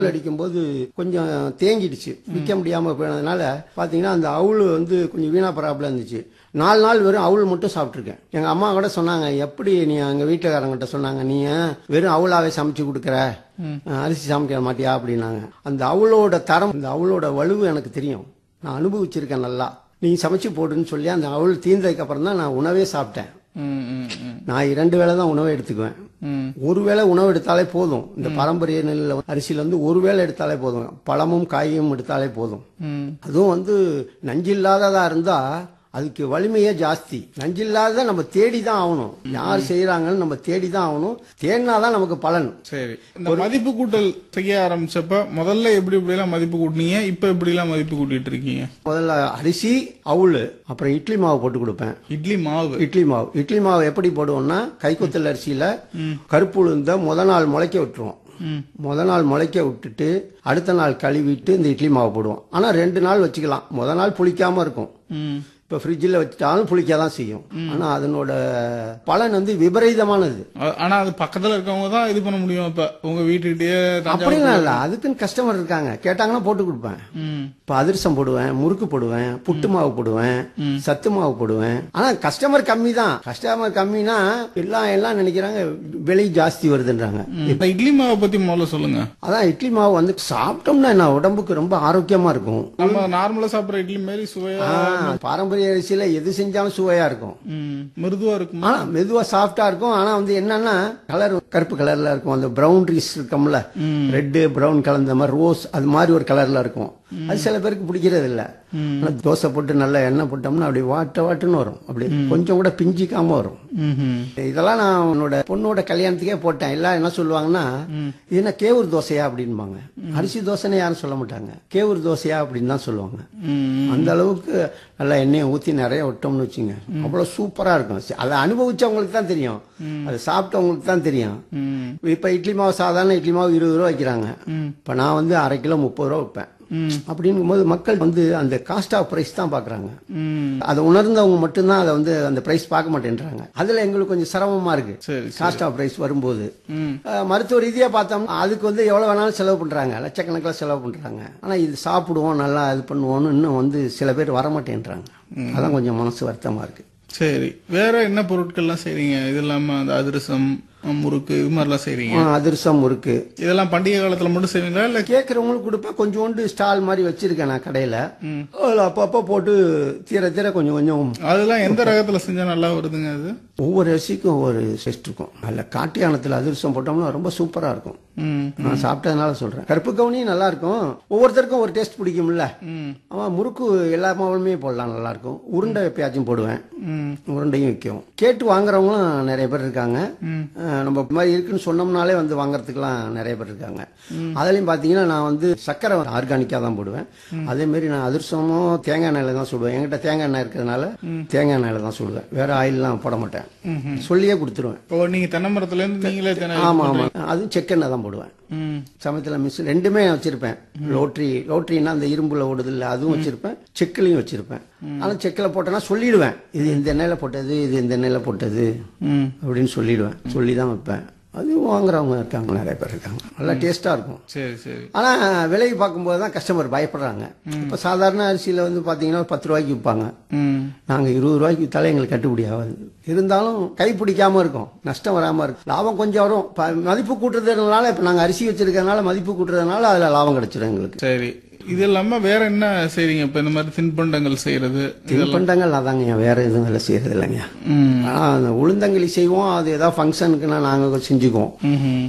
அடிக்கும்போது கொஞ்சம் தேங்கிடுச்சு விற்க முடியாம போனதுனால பாத்தீங்கன்னா அந்த அவுள் வந்து கொஞ்சம் வீணா ப்ராப்ளம் இருந்துச்சு நாலு நாள் வெறும் அவுள் மட்டும் சாப்பிட்டுருக்கேன் எங்க அம்மா கூட சொன்னாங்க எப்படி நீ அங்க வீட்டுக்காரங்கிட்ட சொன்னாங்க நீ ஏன் வெறும் அவுளாவே சமைச்சு கொடுக்குற அரிசி சமைக்க மாட்டியா அப்படின்னாங்க அந்த அவுளோட தரம் அந்த அவுளோட வலுவு எனக்கு தெரியும் நான் அனுபவிச்சிருக்கேன் நல்லா நீ சமைச்சு போடுன்னு சொல்லி அந்த அவுள் தீர்ந்ததுக்கு அப்புறம் தான் நான் உணவே சாப்பிட்டேன் ம், ம், ம், நான் இரண்டு வேளை தான் உணவை எடுத்துக்குவேன் ம். ஒரு வேளை உணவு எடுத்தாலே போதும் இந்த பாரம்பரிய நெல் அரிசியில வந்து ஒரு வேளை எடுத்தாலே போதும் பழமும் காயும் எடுத்தாலே போதும் ம். அதுவும் வந்து நஞ்சில்லாததா இருந்தா அதுக்கு வலிமையே ஜாஸ்தி நஞ்சில்லாத நம்ம தேடி தான் ஆகணும் யார் செய்யறாங்கன்னு நம்ம தேடி தான் ஆகணும் தேடினாதான் நமக்கு பலன் சரி இந்த மதிப்பு கூட்டல் செய்ய ஆரம்பிச்சப்ப முதல்ல எப்படி இப்படி எல்லாம் மதிப்பு கூட்டினீங்க இப்ப எப்படி எல்லாம் மதிப்பு கூட்டிட்டு இருக்கீங்க முதல்ல அரிசி அவுள் அப்புறம் இட்லி மாவு போட்டு கொடுப்பேன் இட்லி மாவு இட்லி மாவு இட்லி மாவு எப்படி போடுவோம்னா கைக்குத்தல் அரிசியில கருப்பு உளுந்த முத நாள் முளைக்க விட்டுருவோம் ம். முத நாள் முளைக்க விட்டுட்டு அடுத்த நாள் கழுவிட்டு இந்த இட்லி மாவு போடுவோம் ஆனா ரெண்டு நாள் வச்சுக்கலாம் முத நாள் புளிக்காம இருக்கும் ம். இப்ப ஃப்ரிட்ஜில் வச்சுட்டாலும் புளிக்க தான் செய்யும் ஆனா அதனோட பலன் வந்து விபரீதமானது ஆ- ஆனா அது பக்கத்துல இருக்கவங்க தான் இது பண்ண முடியும் இப்ப உங்க வீட்டுக்கிட்டயே தஞ்சாவூர் அப்படிலாம் இல்ல அதுக்குன்னு கஸ்டமர் இருக்காங்க கேட்டாங்கன்னா போட்டு கொடுப்பேன் ம். இப்ப அதிரசம் போடுவேன் முறுக்கு போடுவேன் புட்டு மாவு போடுவேன் சத்து மாவு போடுவேன் ஆனா கஸ்டமர் கம்மி தான் கஸ்டமர் கம்மினா எல்லாம் எல்லாம் நினைக்கிறாங்க விலை ஜாஸ்தி வருதுன்றாங்க இந்த இட்லி மாவை பத்தி முதல்ல சொல்லுங்க அதான் இட்லி மாவு வந்து சாப்பிட்டோம்னா என்ன உடம்புக்கு ரொம்ப ஆரோக்கியமா இருக்கும் நம்ம நார்மலா சாப்பிடுற இட்லி மாதிரி சுவையா ஆ, பாரம்பரிய அரிசியில எது செஞ்சாலும் சுவையா இருக்கும் ம். மிருதுவா இருக்குமா ஆனா மெதுவா சாஃப்டா இருக்கும் ஆனா வந்து என்னன்னா கலர் கருப்பு கலர்ல இருக்கும் அந்த ப்ரௌன்ரிஸ் இருக்கும்ல ரெட்டு பிரவுன் கலந்த மாதிரி ரோஸ் அது மாதிரி ஒரு கலர்ல இருக்கும் அது சில பேருக்கு பிடிக்கிறது இல்ல ஆனா தோசை போட்டு நல்ல எண்ணெய் போட்டோம்னா அப்படி வாட்ட வாட்டுன்னு வரும் அப்படி கொஞ்சம் கூட பிஞ்சிக்காம வரும் ம்ஹும். இதெல்லாம் நான் உன்னோட பொண்ணோட கல்யாணத்துக்கே போட்டேன் எல்லாம் என்ன சொல்லுவாங்கன்னா இது என்ன கேவூர் தோசையா அப்படின்பாங்க அரிசி தோசைன்னு யாரும் சொல்ல மாட்டாங்க கேவூர் தோசையா அப்படின்னு தான் சொல்லுவாங்க ம். அந்த அளவுக்கு நல்லா எண்ணெயை ஊத்தி நிறைய விட்டோம்னு வச்சுங்க அவ்வளவு சூப்பரா இருக்கும் சி- அதை அனுபவிச்சவங்களுக்கு தான் தெரியும் அது சாப்பிட்டவங்களுக்கு தான் தெரியும் ம். இப்ப இட்லி மாவு சாதாரண இட்லி மாவு இருபது ரூபா வைக்கிறாங்க இப்ப நான் வந்து அரை கிலோ முப்பது ரூபா வைப்பேன் அப்படிங்கும்போது மக்கள் வந்து அந்த காஸ்ட் ஆஃப் பிரைஸ் தான் பாக்குறாங்க ம். அதை உணர்ந்தவங்க மட்டும்தான் அதை வந்து அந்த பிரைஸ் பார்க்க மாட்டேன்றாங்க அதுல எங்களுக்கு கொஞ்சம் சிரமமா இருக்கு சரி காஸ்ட் ஆஃப் பிரைஸ் வரும்போது ம். அஹ், மருத்துவ ரீதியா பார்த்தோம்னா அதுக்கு வந்து எவ்வளவு வேணாலும் செலவு பண்றாங்க லட்சக்கணக்கில் செலவு பண்றாங்க ஆனா இது சாப்பிடுவோம் நல்லா இது பண்ணுவோம்னு இன்னும் வந்து சில பேர் வர மாட்டேன்றாங்க அதான் கொஞ்சம் மனசு வருத்தமா இருக்கு சரி வேற என்ன பொருட்கள்லாம் செய்றீங்க இது இல்லாம அந்த அதிரசம் முறுக்கு இது மாதிரிலாம் செய்றீங்க அஹ், அதிரசம் இருக்கு இதெல்லாம் பண்டிகை காலத்துல மட்டும் செய்வீங்களா இல்ல கேட்கறவங்களுக்கு கொடுப்பேன் கொஞ்சோண்டு ஸ்டால் மாதிரி வச்சிருக்கேன் நான் கடையில அதுல அப்பப்போ போட்டு தீர தீர கொஞ்சம் கொஞ்சம் அதெல்லாம் எந்த ரகத்துல செஞ்சா நல்லா வருதுங்க அது ஒவ்வொரு அரிசிக்கும் ஒவ்வொரு டேஸ்ட் இருக்கும் அதில் காட்டியானத்தில் அதிரசம் போட்டோம்னா ரொம்ப சூப்பரா இருக்கும் ம். நான் சாப்பிட்டதுனால சொல்றேன் கருப்பு கவுனியும் நல்லா இருக்கும் ஒவ்வொருத்தருக்கும் ஒரு டேஸ்ட் பிடிக்கும்ல ம். அவன் முறுக்கு எல்லா மாவுலுமே போடலாம் நல்லா இருக்கும் உருண்டை எப்பயாச்சும் போடுவேன் ம். உருண்டையும் விற்கும் கேட்டு வாங்குறவங்களும் நிறைய பேர் இருக்காங்க அஹ் நம்ம இந்த மாதிரி இருக்குன்னு சொன்னோம்னாலே வந்து வாங்குறதுக்குலாம் நிறைய பேர் இருக்காங்க அதுலயும் பாத்தீங்கன்னா நான் வந்து சக்கரை ஆர்கானிக்கா தான் போடுவேன் அதே மாதிரி நான் அதிர்சமும் தேங்காய் எண்ணெயில தான் சுடுவேன் என்கிட்ட தேங்காய் எண்ணெய் இருக்கிறதுனால தேங்காய் எண்ணெயில தான் சுடுவேன் வேற ஆயில்லாம் போட மாட்டேன் சொல்லியே கொடுத்துருவேன் ஓ நீங்க தென்னை மரத்துல இருந்து நீங்களே தென்னை ஆமா ஆமா அதுவும் செக்கெண்ணெய் தான் போடுவேன் ம். சமயத்துல மிஸ் ரெண்டுமே வச்சிருப்பேன் லோட்ரி லோட்ரின்னா அந்த இரும்புல ஓடுது இல்ல அதுவும் வச்சிருப்பேன் செக்கிலையும் வச்சிருப்பேன் ஆனா செக்கில் போட்டேன்னா சொல்லிடுவேன் இது இந்த எண்ணெயில போட்டது இது இந்த எண்ணெயில போட்டது ம். அப்படின்னு சொல்லிடுவேன் சொல்லி தான் வைப்பேன் அதுவும் வாங்குறவங்க இருக்காங்க நிறைய பேர் இருக்காங்க நல்லா டேஸ்டா இருக்கும் சரி சரி ஆனா விலைக்கு பார்க்கும்போது தான் கஸ்டமர் பயப்படுறாங்க இப்ப சாதாரண அரிசியில வந்து பாத்தீங்கன்னா பத்து ரூபாய்க்கு விற்பாங்க ம். நாங்க இருபது ரூபாய்க்கு வித்தாலே எங்களுக்கு கட்டுப்படி ஆகாது இருந்தாலும் கை பிடிக்காம இருக்கும் நஷ்டம் வராம இருக்கும் லாபம் கொஞ்சம் வரும் ப- மதிப்பு கூட்டுறதுனால இப்ப நாங்க அரிசி வச்சிருக்கறதுனால மதிப்பு கூட்டுறதுனால அதுல லாபம் கிடைச்சிடும் எங்களுக்கு சரி இது இல்லாம வேற என்ன செய்றீங்க இப்ப இந்த மாதிரி தின்பண்டங்கள் செய்யறது தின்பண்டங்கள் அதாங்க வேற எதுவும் வேலை செய்யறது இல்லைங்க ம். ஆனா அந்த உளுந்தங்களி செய்வோம் அது ஏதாவது ஃபங்க்ஷனுக்குன்னா நாங்க செஞ்சுக்குவோம் ம்ஹும்.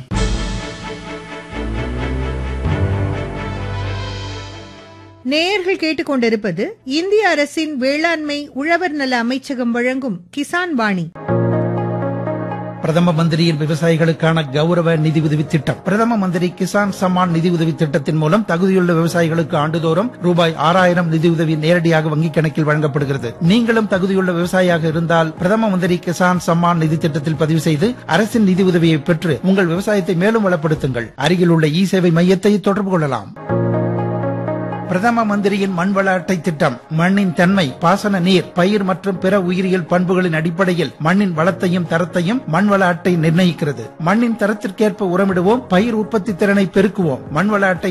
நேயர்கள் கேட்டுக்கொண்டிருப்பது இந்திய அரசின் வேளாண்மை உழவர் நல அமைச்சகம் வழங்கும் கிசான் வாணி பிரதம மந்திரியின் விவசாயிகளுக்கான கௌரவ நிதி உதவி திட்டம் பிரதம மந்திரி கிசான் சம்மான் நிதி உதவி திட்டத்தின் மூலம் தகுதியுள்ள விவசாயிகளுக்கு ஆண்டுதோறும் ரூபாய் ஆறாயிரம் நிதி உதவி நேரடியாக வங்கிக் கணக்கில் வழங்கப்படுகிறது நீங்களும் தகுதியுள்ள விவசாயியாக இருந்தால் பிரதம மந்திரி கிசான் சம்மான் நிதி திட்டத்தில் பதிவு செய்து அரசின் நிதி உதவியை பெற்று உங்கள் விவசாயத்தை மேலும் வளப்படுத்துங்கள் அருகில் உள்ள இ சேவை மையத்தை தொடர்பு கொள்ளலாம் பிரதம மந்திரியின் மண்வள அட்டை திட்டம் மண்ணின் தன்மை பாசன நீர் பயிர் மற்றும் பிற உயிரியல் பண்புகளின் அடிப்படையில் மண்ணின் வளத்தையும் தரத்தையும் மண்வள அட்டை நிர்ணயிக்கிறது மண்ணின் தரத்திற்கேற்ப உரமிடுவோம் பயிர் உற்பத்தி திறனை பெருக்குவோம் மண்வள அட்டை